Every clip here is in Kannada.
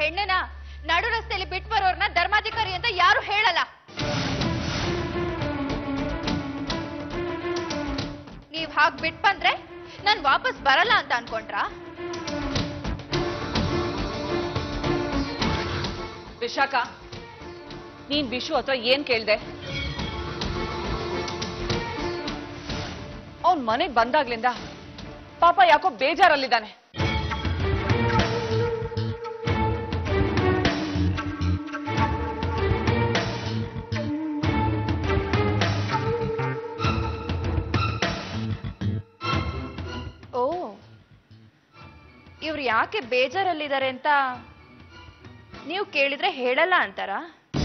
ಹೆಣ್ಣನ ನಡು ರಸ್ತೆಯಲ್ಲಿ ಬಿಟ್ಟು ಬರೋರ್ನ ಧರ್ಮಾಧಿಕಾರಿ ಅಂತ ಯಾರು ಹೇಳಲ್ಲ ನೀವ್ ಹಾಗ್ ಬಿಟ್ ಬಂದ್ರೆ ನಾನ್ ವಾಪಸ್ ಬರಲ್ಲ ಅಂತ ಅನ್ಕೊಂಡ್ರಾ ವಿಶಾಖ ನೀನ್ ವಿಶು ಹತ್ರ ಏನ್ ಕೇಳ್ದೆ ಅವ್ನ್ ಮನೆಗ್ ಬಂದಾಗ್ಲಿಂದ ಪಾಪ ಯಾಕೋ ಬೇಜಾರಲ್ಲಿದ್ದಾನೆ ಓ ಇವ್ರು ಯಾಕೆ ಬೇಜಾರಲ್ಲಿದ್ದಾರೆ ಅಂತ ನೀವು ಕೇಳಿದ್ರೆ ಹೇಳಲ್ಲ ಅಂತಾರ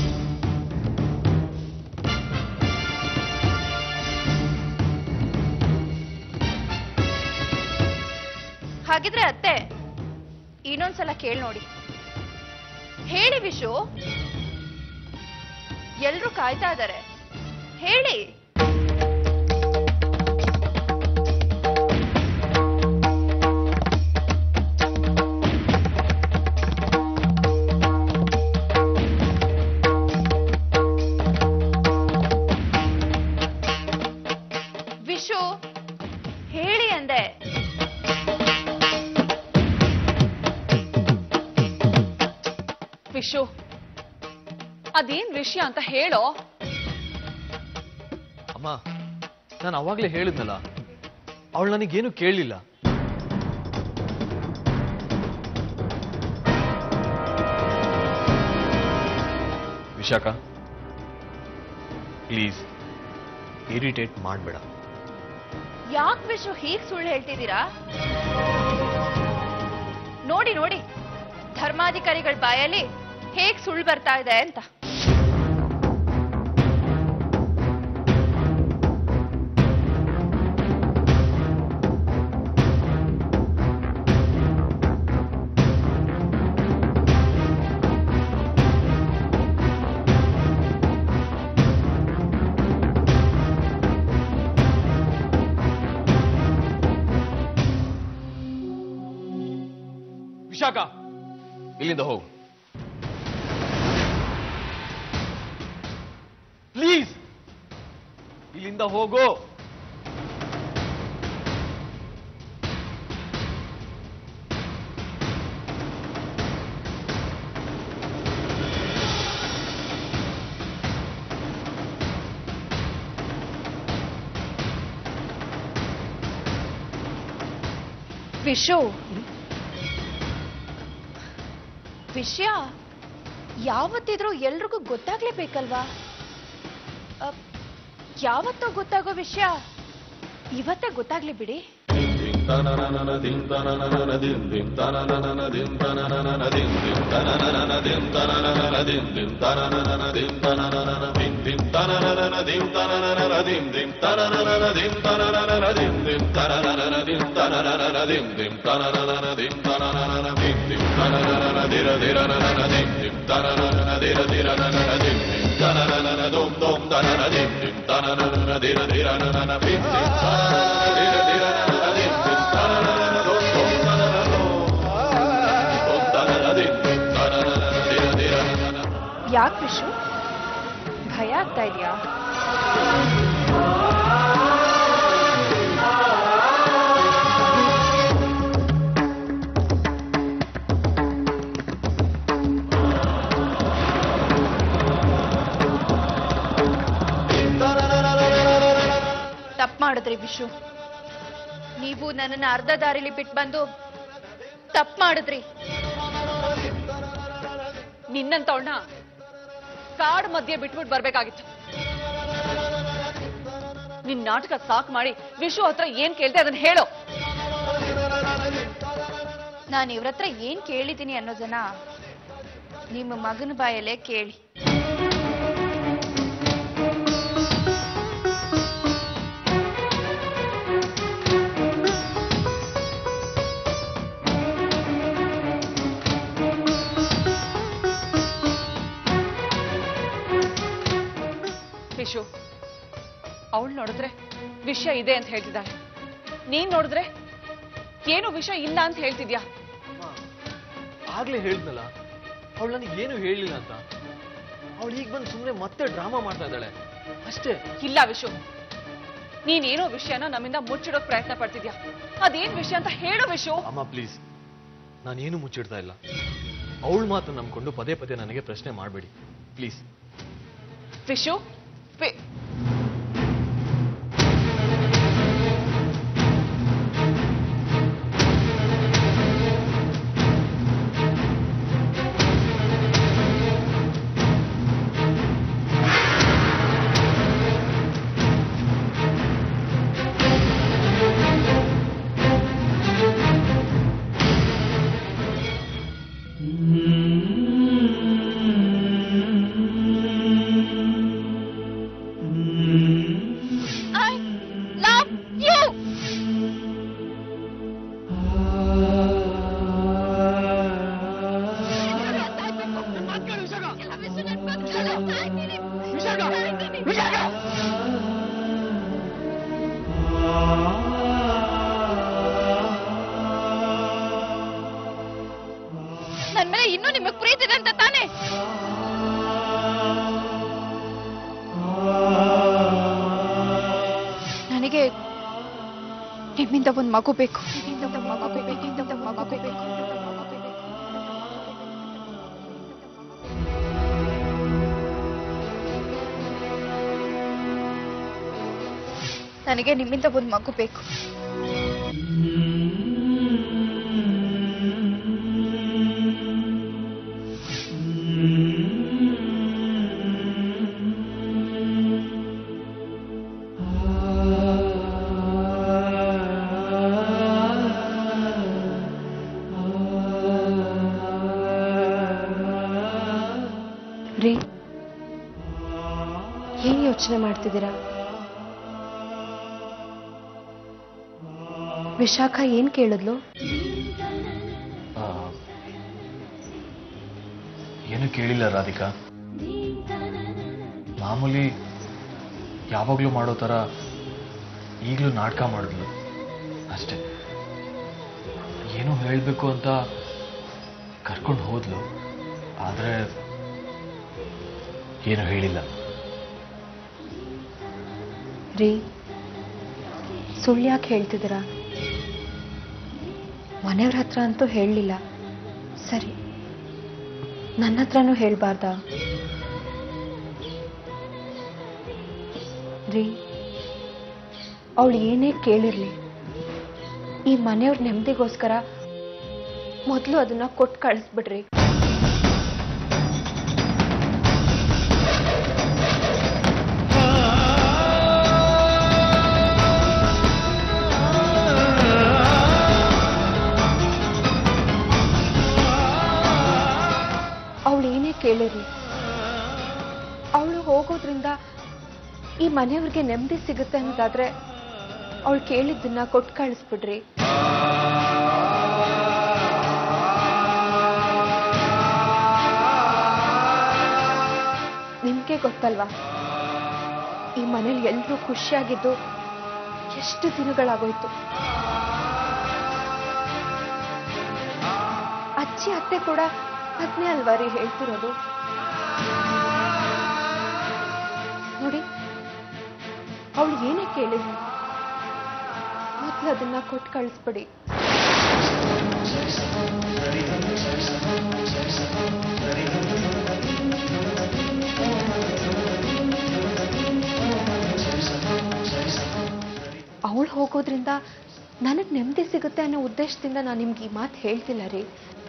ಹಾಗಿದ್ರೆ ಅತ್ತೆ ಇನ್ನೊಂದ್ಸಲ ಕೇಳಿ ನೋಡಿ ಹೇಳಿ ವಿಶು ಎಲ್ರು ಕಾಯ್ತಾ ಇದ್ದಾರೆ ಹೇಳಿ ವಿಶು ಹೇಳಿ ಅಂದೆ ವಿಶು ಅದೇನ್ ವಿಷಯ ಅಂತ ಹೇಳೋ ಅಮ್ಮ ನಾನು ಅವಾಗ್ಲೇ ಹೇಳಿದ್ನಲ್ಲ ಅವಳು ನನಗೇನು ಕೇಳಲಿಲ್ಲ ವಿಶಾಖ ಪ್ಲೀಸ್ ಇರಿಟೇಟ್ ಮಾಡಬೇಡ ಯಾಕೆ ವಿಶು ಹೀಗ್ ಸುಳ್ಳು ಹೇಳ್ತಿದ್ದೀರಾ ನೋಡಿ ನೋಡಿ ಧರ್ಮಾಧಿಕಾರಿಗಳ ಬಾಯಲ್ಲಿ ಹೇಗ್ ಸುಳ್ಳು ಬರ್ತಾ ಇದೆ ಅಂತ ವಿಶಾಖ ಇಲ್ಲಿಂದ ಹೋಗು ಪ್ಲೀಸ್ ಇಲ್ಲಿಂದ ಹೋಗು ವಿಶು ವಿಷಯ ಯಾವತ್ತಿದ್ರೂ ಎಲ್ರಿಗೂ ಗೊತ್ತಾಗ್ಲೇಬೇಕಲ್ವಾ ಅಪ್, ಯಾವತ್ತೋ ಗೊತ್ತಾಗೋ ವಿಷಯ ಇವತ್ತೇ ಗೊತ್ತಾಗ್ಲಿ ಬಿಡಿ ಯಾಕೆ ವಿಶು ಭಯ ಆಗ್ತಾ ಇದೆಯಾ ತಪ್ಪು ಮಾಡಿದ್ರಿ ವಿಶು ನೀವು ನನ್ನನ್ನ ಅರ್ಧ ದಾರಿಲಿ ಬಿಟ್ಟು ಬಂದು ತಪ್ಪು ಮಾಡಿದ್ರಿ ನಿನ್ನಂತವಣ್ಣ ಕಾಡ್ ಮಧ್ಯೆ ಬಿಟ್ಬಿಟ್ಟು ಬರ್ಬೇಕಾಗಿತ್ತು ನಿನ್ ನಾಟಕ ಸಾಕ್ ಮಾಡಿ ವಿಶು ಹತ್ರ ಏನ್ ಕೇಳ್ತೆ ಅದನ್ನ ಹೇಳೋ ನಾನು ಇವ್ರ ಹತ್ರ ಏನ್ ಕೇಳಿದ್ದೀನಿ ಅನ್ನೋದನ್ನ ನಿಮ್ಮ ಮಗನ ಬಾಯಲ್ಲೇ ಕೇಳಿ ವಿಶು ಅವಳು ನೋಡಿದ್ರೆ ವಿಷಯ ಇದೆ ಅಂತ ಹೇಳ್ತಿದ್ದಾಳೆ ನೀನ್ ನೋಡಿದ್ರೆ ಏನು ವಿಷಯ ಇಲ್ಲ ಅಂತ ಹೇಳ್ತಿದ್ಯಾ ಆಗ್ಲೇ ಹೇಳಿದ್ನಲ್ಲ ಅವಳು ನನಗೆ ಏನು ಹೇಳಲಿಲ್ಲ ಅಂತ ಅವಳು ಈಗ ಬಂದು ಸುಮ್ಮನೆ ಮತ್ತೆ ಡ್ರಾಮಾ ಮಾಡ್ತಾ ಇದ್ದಾಳೆ ಅಷ್ಟೇ ಇಲ್ಲ ವಿಶು ನೀನೇನೋ ವಿಷಯನ ನಮ್ಮಿಂದ ಮುಚ್ಚಿಡೋಕ್ ಪ್ರಯತ್ನ ಪಡ್ತಿದ್ಯಾ ಅದೇನ್ ವಿಷಯ ಅಂತ ಹೇಳು ವಿಶು ಅಮ್ಮ ಪ್ಲೀಸ್ ನಾನೇನು ಮುಚ್ಚಿಡ್ತಾ ಇಲ್ಲ ಅವಳ ಮಾತು ನಂಬ್ಕೊಂಡು ಪದೇ ಪದೇ ನನಗೆ ಪ್ರಶ್ನೆ ಮಾಡಬೇಡಿ ಪ್ಲೀಸ್ ವಿಶು ವಿ- ಐ ಲವ್ ಯು ನನ್ ಮೇಲೆ ಇನ್ನೂ ನಿಮಗ್ ಪ್ರೀತಿ ಇದೆ ಅಂತ ತಾನೇ ನನಗೆ ನಿಮ್ಮಿಂದ ಒಂದು ಮಗು ಬೇಕು ನಿಮ್ಮಿಂದ ಒಂದು ಮಗು ಬೇಕು ನಿಮ್ಮಿಂದ ಒಂದು ಮಗು ಬೇಕು ನನಗೆ ನಿಮ್ಮಿಂದ ಒಂದು ಮಗು ಬೇಕು ರೀ ಏನ್ ಯೋಚನೆ ಮಾಡ್ತಿದ್ದೀರಾ ವಿಶಾಖ ಏನ್ ಕೇಳಿದ್ಲು ಏನು ಕೇಳಿಲ್ಲ ರಾಧಿಕಾ ಮಾಮೂಲಿ ಯಾವಾಗಲೂ ಮಾಡೋ ಥರ ಈಗಲೂ ನಾಟಕ ಮಾಡಿದ್ಲು ಅಷ್ಟೇ ಏನೋ ಹೇಳಬೇಕು ಅಂತ ಕರ್ಕೊಂಡು ಹೋದ್ಲು ಆದರೆ ಏನು ಹೇಳಿಲ್ಲ ರೀ ಸುಳ್ಳು ಯಾಕೆ ಹೇಳ್ತಿದ್ದೀರಾ ಮನೆಯವ್ರ ಹತ್ರ ಅಂತೂ ಹೇಳಲಿಲ್ಲ ಸರಿ ನನ್ನ ಹತ್ರನೂ ಹೇಳ್ಬಾರ್ದಾ ರೀ ಅವಳು ಏನೇ ಕೇಳಿರ್ಲಿ ಈ ಮನೆಯವ್ರ ನೆಮ್ಮದಿಗೋಸ್ಕರ ಮೊದಲು ಅದನ್ನ ಕೊಟ್ಟು ಕಳಿಸ್ಬಿಡ್ರಿ ಅವಳು ಏನೇ ಕೇಳಿರ್ಲಿ ಅವಳು ಹೋಗೋದ್ರಿಂದ ಈ ಮನೆಯವ್ರಿಗೆ ನೆಮ್ಮದಿ ಸಿಗುತ್ತೆ ಅನ್ನೋದಾದ್ರೆ ಅವಳು ಕೇಳಿದ್ದನ್ನ ಕೊಟ್ಟು ಕಳಿಸ್ಬಿಡ್ರಿ ನಿಮ್ಗೆ ಗೊತ್ತಲ್ವಾ ಈ ಮನೇಲಿ ಎಲ್ಲರೂ ಖುಷಿಯಾಗಿದ್ದು ಎಷ್ಟು ದಿನಗಳಾಗೋಯ್ತು ಅಜ್ಜಿ ಅತ್ತೆ ಕೂಡ ಅದನ್ನೇ ಅಲ್ವಾ ರೀ ಹೇಳ್ತಿರೋದು ನೋಡಿ ಅವಳು ಏನೇ ಕೇಳಿದ್ಲು ಮೊದ್ಲು ಅದನ್ನ ಕೊಟ್ಟು ಕಳಿಸ್ಬಿಡಿ ಅವಳು ಹೋಗೋದ್ರಿಂದ ನನಗೆ ನೆಮ್ಮದಿ ಸಿಗುತ್ತೆ ಅನ್ನೋ ಉದ್ದೇಶದಿಂದ ನಾನು ನಿಮ್ಗೆ ಈ ಮಾತು ಹೇಳ್ತಿಲ್ಲ ರೀ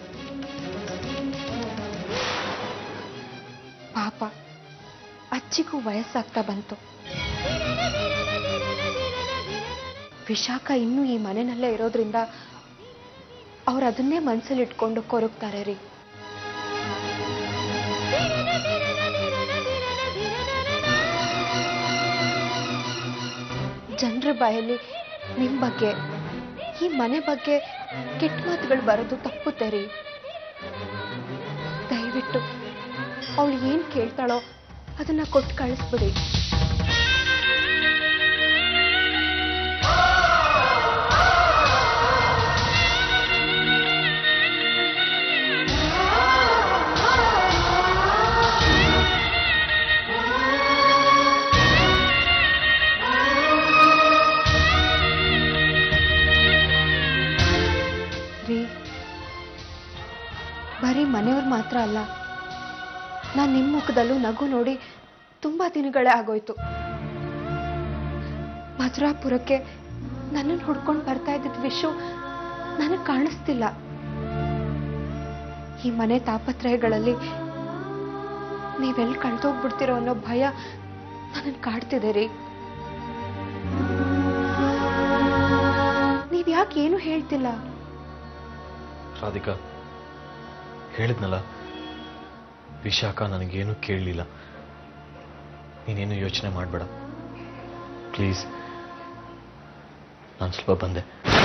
ಪಾಪ ಅಜ್ಜಿಗೂ ವಯಸ್ಸಾಗ್ತಾ ಬಂತು ವಿಶಾಖ ಇನ್ನೂ ಈ ಮನೆಯಲ್ಲೇ ಇರೋದ್ರಿಂದ ಅವ್ರು ಅದನ್ನೇ ಮನಸ್ಸಲ್ಲಿ ಇಟ್ಕೊಂಡು ಕೊರಗ್ತಾರೆ ರೀ ಜನರ ಬಾಯಲ್ಲಿ ನಿಮ್ಮ ಬಗ್ಗೆ ಈ ಮನೆ ಬಗ್ಗೆ ಕೆಟ್ಟ ಮಾತುಗಳು ಬರೋದು ತಪ್ಪುತ್ತೆ ರೀ ದಯವಿಟ್ಟು ಅವಳು ಏನು ಕೇಳ್ತಾಳೋ ಅದನ್ನ ಕೊಟ್ಟು ಕಳಿಸ್ಬಿಡಿ ಆ ನಾನು ನಿಮ್ಮ ಮುಖದಲ್ಲೂ ನಗು ನೋಡಿ ತುಂಬಾ ದಿನಗಳೇ ಆಗೋಯ್ತು ಮಥುರಾಪುರಕ್ಕೆ ನನ್ನನ್ನು ಹುಡ್ಕೊಂಡು ಬರ್ತಾ ಇದ್ದಿದ್ದ ವಿಷು ನನಗೆ ಕಾಣಿಸ್ತಿಲ್ಲ ಈ ಮನೆ ತಾಪತ್ರಯಗಳಲ್ಲಿ ನೀವೆಲ್ಲಿ ಕಳ್ದೋಗ್ಬಿಡ್ತೀರೋ ಅನ್ನೋ ಭಯ ನನ್ನನ್ನು ಕಾಡ್ತಿದೆ ರೀ ನೀವ್ ಯಾಕೆ ಏನು ಹೇಳ್ತಿಲ್ಲ ರಾಧಿಕಾ ಹೇಳಿದ್ನಲ್ಲ ವಿಶಾಖ ನನಗೇನು ಕೇಳಲಿಲ್ಲ ನೀನೇನು ಯೋಚನೆ ಮಾಡಬೇಡ ಪ್ಲೀಸ್ ನಾನು ಸ್ವಲ್ಪ ಬಂದೆ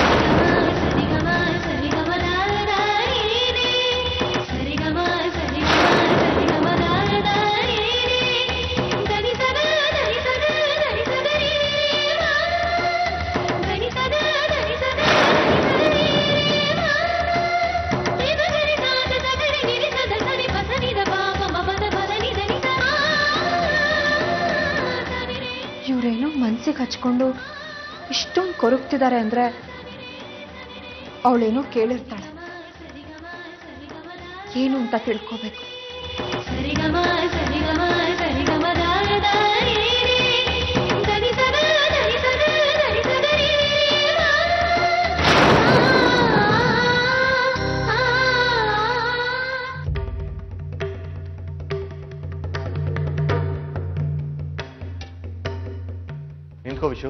ಇವ್ರೇನೋ ಮನ್ಸಿಗೆ ಹಚ್ಕೊಂಡು ಇಷ್ಟೊಂದು ಕೊರಗ್ತಿದ್ದಾರೆ ಅಂದ್ರೆ ಅವಳೇನೋ ಕೇಳಿರ್ತಾಳೆ ಏನು ಅಂತ ತಿಳ್ಕೋಬೇಕು ನಿಂತ್ಕೋ ವಿಶು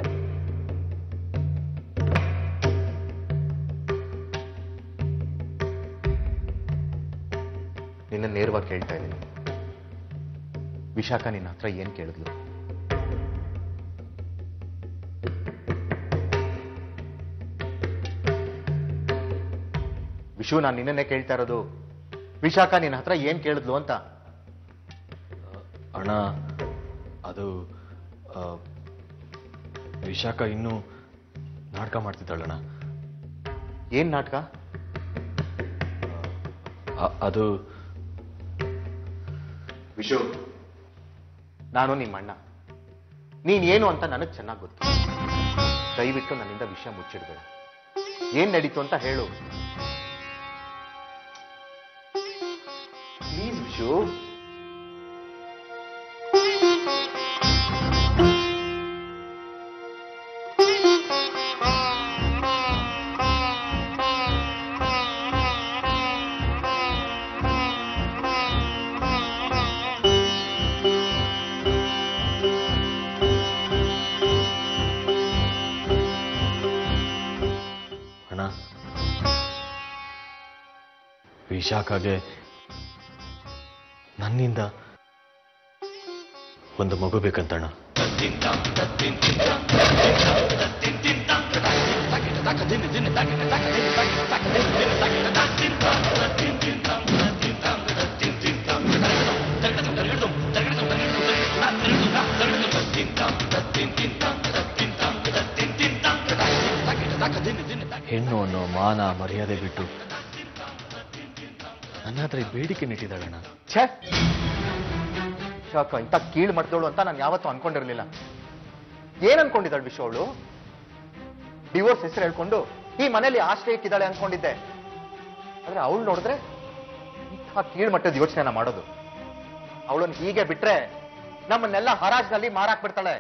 ನಿನ್ನ ನೇರವಾಗಿ ಕೇಳ್ತಾ ಇದ್ದೀನಿ ವಿಶಾಖ ನಿನ್ನ ಹತ್ರ ಏನ್ ಕೇಳಿದ್ಲು ವಿಶು ನಾನು ನಿನ್ನನ್ನೇ ಕೇಳ್ತಾ ಇರೋದು ವಿಶಾಖ ನಿನ್ನ ಹತ್ರ ಏನ್ ಕೇಳಿದ್ಲು ಅಂತ ಅಣ್ಣ ಅದು ಆ, ವಿಶಾಖ ಇನ್ನೂ ನಾಟಕ ಮಾಡ್ತಿದ್ದಾಳಣ್ಣ ಏನ್ ನಾಟಕ ಅ- ಅದು ವಿಶು ನಾನು ನಿಮ್ಮ ಅಣ್ಣ ನೀನ್ ಏನು ಅಂತ ನನಗೆ ಚೆನ್ನಾಗಿ ಗೊತ್ತು ದಯವಿಟ್ಟು ನನ್ನಿಂದ ವಿಷಯ ಮುಚ್ಚಿಡ್ಬೇಡ ಏನ್ ನಡೀತು ಅಂತ ಹೇಳು ಪ್ಲೀಸ್ ವಿಶು ಅಣ್ಣ ವಿಶಾಖಗೆ ನನ್ನಿಂದ ಒಂದು ಮಗು ಬೇಕಂತಣ್ಣ ಹೆಣ್ಣು ಅನ್ನೋ ಮಾನ ಮರ್ಯಾದೆ ಬಿಟ್ಟು ನನ್ನ ಹತ್ರ ಈ ಬೇಡಿಕೆ ನೆಟ್ಟಿದ್ದಾಳಣ್ಣ ಛೇ ಶಾಕ ಇಂಥ ಕೀಳು ಮಾಡ್ದವಳು ಅಂತ ನಾನು ಯಾವತ್ತೂ ಅನ್ಕೊಂಡಿರ್ಲಿಲ್ಲ ಏನ್ ಅನ್ಕೊಂಡಿದ್ದಾಳು ವಿಶ್ವ ಅವಳು ಡಿವೋರ್ಸ್ ಹೆಸರು ಹೇಳ್ಕೊಂಡು ಈ ಮನೇಲಿ ಆಶ್ರಯಕ್ಕಿದ್ದಾಳೆ ಅನ್ಕೊಂಡಿದ್ದೆ ಆದ್ರೆ ಅವಳು ನೋಡಿದ್ರೆ ಇಂಥ ಕೀಳು ಮಟ್ಟದ ಯೋಚನೆನ ಮಾಡೋದು ಅವಳನ್ನ ಹೀಗೆ ಬಿಟ್ರೆ ನಮ್ಮನ್ನೆಲ್ಲ ಹರಾಜ್ನಲ್ಲಿ ಮಾರಾಕ್ ಬಿಡ್ತಾಳೆ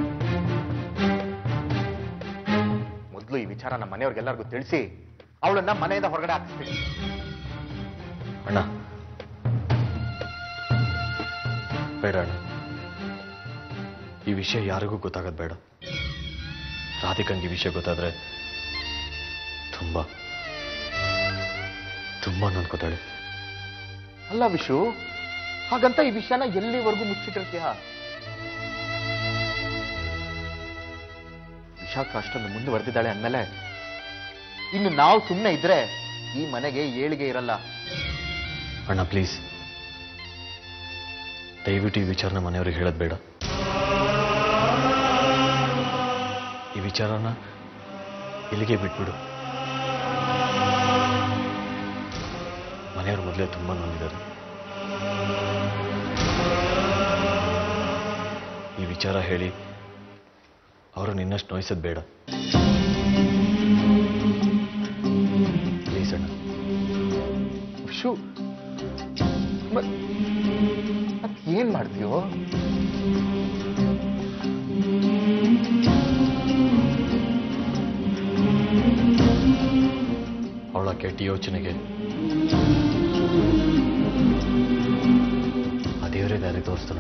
ಮೊದಲು ಈ ವಿಚಾರ ನಮ್ಮ ಮನೆಯವ್ರಿಗೆಲ್ಲರಿಗೂ ತಿಳಿಸಿ ಅವಳನ್ನ ಮನೆಯಿಂದ ಹೊರಗಡೆ ಹಾಕಿಸ್ತೀನಿ ಅಣ್ಣ ಬೇಡ ಅಣ್ಣ ಈ ವಿಷಯ ಯಾರಿಗೂ ಗೊತ್ತಾಗೋದು ಬೇಡ ರಾಧಿಕಂಗೆ ಈ ವಿಷಯ ಗೊತ್ತಾದ್ರೆ ತುಂಬಾ ತುಂಬಾ ನನ್ಕೋತಾಳೆ ಅಲ್ಲ ವಿಶು ಹಾಗಂತ ಈ ವಿಷಯನ ಎಲ್ಲಿವರೆಗೂ ಮುಚ್ಚಿಟ್ಟಿರ್ತೀಯ ವಿಶಾಖ ಅಷ್ಟೊಂದು ಮುಂದುವರೆದಿದ್ದಾಳೆ ಅಂದಮೇಲೆ ಇನ್ನು ನಾವು ಸುಮ್ಮನೆ ಇದ್ರೆ ಈ ಮನೆಗೆ ಏಳಿಗೆ ಇರಲ್ಲ ಅಣ್ಣ ಪ್ಲೀಸ್ ದಯವಿಟ್ಟು ಈ ವಿಚಾರನ ಮನೆಯವ್ರಿಗೆ ಹೇಳೋದು ಬೇಡ ಈ ವಿಚಾರನ ಇಲ್ಲಿಗೆ ಬಿಟ್ಬಿಡು ಮನೆಯವ್ರ ಮೊದಲೇ ತುಂಬ ನೊಂದಿದ್ದಾರೆ ಈ ವಿಚಾರ ಹೇಳಿ ಅವರು ನಿನ್ನಷ್ಟು ನೋಯಿಸೋದು ಬೇಡ ಪ್ಲೀಸ್ ಅಣ್ಣ ವಿಶು ಮ- ಮತ್ ಏನ್ ಮಾಡ್ತೀಯೋ ಅವಳ ಕೆಟ್ಟ ಯೋಚನೆಗೆ ಆ ದೇವರೇ ದಾರಿ ತೋರಿಸ್ತಾನ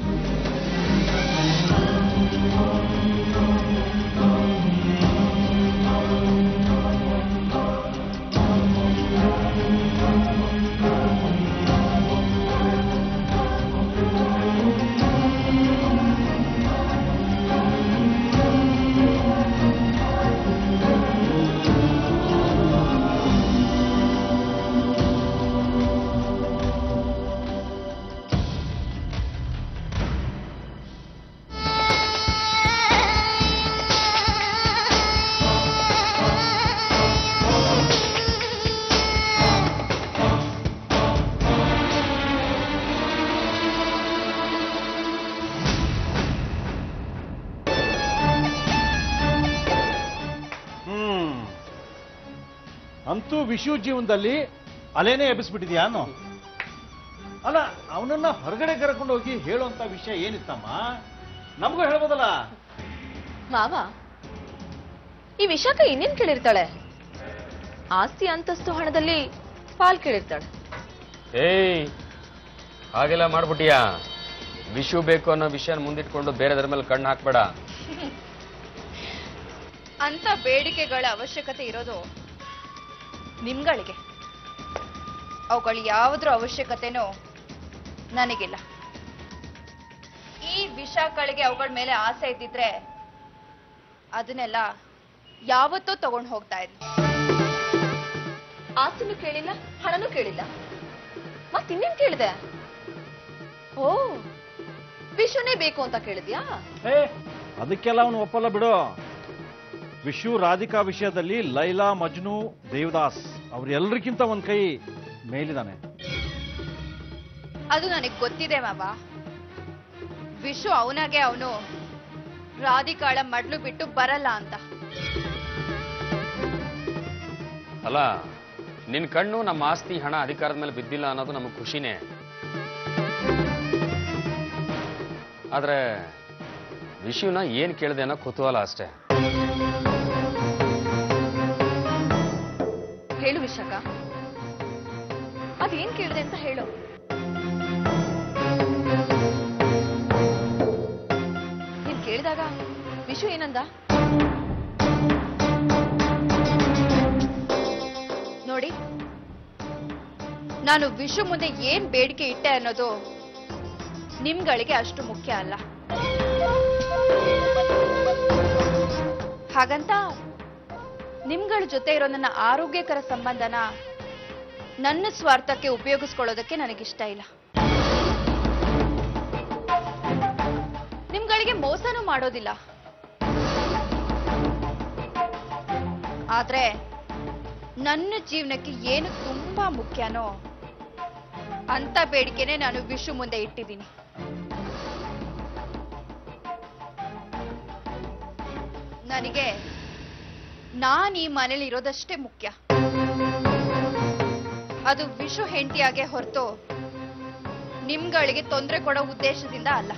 ಹ್ಮ್ ಅಂತೂ ವಿಷು ಜೀವನದಲ್ಲಿ ಅಲೆನೇ ಎಬ್ಬಿಸ್ಬಿಟ್ಟಿದ್ಯಾ ಅನ್ನೋ ಅಲ್ಲ ಅವನನ್ನ ಹೊರಗಡೆ ಕರ್ಕೊಂಡು ಹೋಗಿ ಹೇಳುವಂತ ವಿಷಯ ಏನಿತ್ತಮ್ಮ ನಮಗೂ ಹೇಳ್ಬೋದಲ್ಲ ಮಾವ ಈ ವಿಶಾಖ ಇನ್ನೇನ್ ಕೇಳಿರ್ತಾಳೆ ಆಸ್ತಿ ಅಂತಸ್ತು ಹಣದಲ್ಲಿ ಪಾಲ್ ಕೇಳಿರ್ತಾಳೆ ಏಯ್ ಹಾಗೆಲ್ಲ ಮಾಡ್ಬಿಟ್ಟಿಯಾ ವಿಷು ಬೇಕು ಅನ್ನೋ ವಿಷಯನ ಮುಂದಿಟ್ಕೊಂಡು ಬೇರೆದ್ರ ಮೇಲೆ ಕಣ್ಣು ಹಾಕ್ಬೇಡ ಅಂತ ಬೇಡಿಕೆಗಳ ಅವಶ್ಯಕತೆ ಇರೋದು ನಿಮ್ಗಳಿಗೆ ಅವುಗಳು ಯಾವುದ್ರ ಅವಶ್ಯಕತೆನೂ ನನಗಿಲ್ಲ ಈ ವಿಷಗಳಿಗೆ ಅವುಗಳ ಮೇಲೆ ಆಸೆ ಇದ್ದಿದ್ರೆ ಅದನ್ನೆಲ್ಲ ಯಾವತ್ತೂ ತಗೊಂಡು ಹೋಗ್ತಾ ಇದ್ದೆ ಆಸ್ತಿನೂ ಕೇಳಿಲ್ಲ ಹಣನೂ ಕೇಳಿಲ್ಲ ಮತ್ ಇನ್ನೇನ್ ಕೇಳಿದೆ ಓ ವಿಷುನೇ ಬೇಕು ಅಂತ ಕೇಳಿದ್ಯಾ ಏ ಅದಕ್ಕೆಲ್ಲ ಅವನು ಒಪ್ಪಲ್ಲ ಬಿಡು ವಿಶು ರಾಧಿಕಾ ವಿಷಯದಲ್ಲಿ ಲೈಲಾ ಮಜ್ನು ದೇವದಾಸ್ ಅವ್ರೆಲ್ರಿಗಿಂತ ಒಂದ್ ಕೈ ಮೇಲಿದಾನೆ ಅದು ನನಗೆ ಗೊತ್ತಿದೆ ಮಾವ ವಿಶು ಅವನಾಗೆ ಅವನು ರಾಧಿಕಾಳ ಮಡ್ಲು ಬಿಟ್ಟು ಬರಲ್ಲ ಅಂತ ಅಲ್ಲ ನಿನ್ ಕಣ್ಣು ನಮ್ಮ ಆಸ್ತಿ ಹಣ ಅಧಿಕಾರದ ಮೇಲೆ ಬಿದ್ದಿಲ್ಲ ಅನ್ನೋದು ನಮಗೆ ಖುಷಿನೇ ಆದ್ರೆ ವಿಷುನ ಏನ್ ಕೇಳಿದೆ ಅನ್ನೋ ಕುತೂಹಲ ಅಷ್ಟೇ ಹೇಳು ವಿಶಾಖ ಅದೇನ್ ಕೇಳಿದೆ ಅಂತ ಹೇಳು ನೀನ್ ಕೇಳಿದಾಗ ವಿಶು ಏನಂದ ನೋಡಿ ನಾನು ವಿಶು ಮುಂದೆ ಏನ್ ಬೇಡಿಕೆ ಇಟ್ಟೆ ಅನ್ನೋದು ನಿಮ್ಗಳಿಗೆ ಅಷ್ಟು ಮುಖ್ಯ ಅಲ್ಲ ಹಾಗಂತ ನಿಮ್ಗಳ ಜೊತೆ ಇರೋ ನನ್ನ ಆರೋಗ್ಯಕರ ಸಂಬಂಧನ ನನ್ನ ಸ್ವಾರ್ಥಕ್ಕೆ ಉಪಯೋಗಿಸ್ಕೊಳ್ಳೋದಕ್ಕೆ ನನಗಿಷ್ಟ ಇಲ್ಲ ನಿಮ್ಗಳಿಗೆ ಮೋಸನೂ ಮಾಡೋದಿಲ್ಲ ಆದ್ರೆ ನನ್ನ ಜೀವನಕ್ಕೆ ಏನು ತುಂಬಾ ಮುಖ್ಯನೋ ಅಂತ ಬೇಡಿಕೆನೆ ನಾನು ವಿಶು ಮುಂದೆ ಇಟ್ಟಿದ್ದೀನಿ ನನಗೆ ನಾನ್ ಈ ಮನೇಲಿ ಇರೋದಷ್ಟೇ ಮುಖ್ಯ ಅದು ವಿಶು ಹೆಂಡತಿಯಾಗೆ ಹೊರತು ನಿಮ್ಗಳಿಗೆ ತೊಂದರೆ ಕೊಡೋ ಉದ್ದೇಶದಿಂದ ಅಲ್ಲ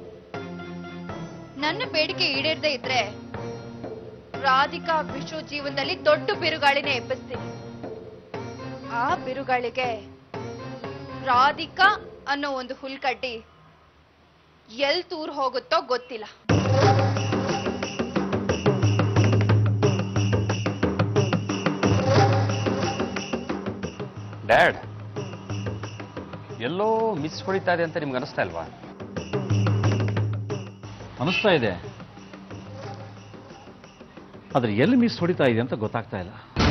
ನನ್ನ ಬೇಡಿಕೆ ಈಡೇರದೆ ಇದ್ರೆ ರಾಧಿಕಾ ವಿಶು ಜೀವನದಲ್ಲಿ ದೊಡ್ಡ ಬಿರುಗಾಳಿನೇ ಎಬ್ಬಿಸ್ತೀನಿ ಆ ಬಿರುಗಾಳಿಗೆ ರಾಧಿಕಾ ಅನ್ನೋ ಒಂದು ಹುಲ್ಕಡ್ಡಿ ಎಲ್ ತೂರ್ ಹೋಗುತ್ತೋ ಗೊತ್ತಿಲ್ಲ ಡ್ಯಾಡ್ ಎಲ್ಲೋ ಮಿಸ್ ಹೊಡಿತಾ ಇದೆ ಅಂತ ನಿಮ್ಗೆ ಅನಿಸ್ತಾ ಇಲ್ವಾ ಅನಿಸ್ತಾ ಇದೆ ಆದ್ರೆ ಎಲ್ಲಿ ಮಿಸ್ ಹೊಡಿತಾ ಇದೆ ಅಂತ ಗೊತ್ತಾಗ್ತಾ ಇಲ್ಲ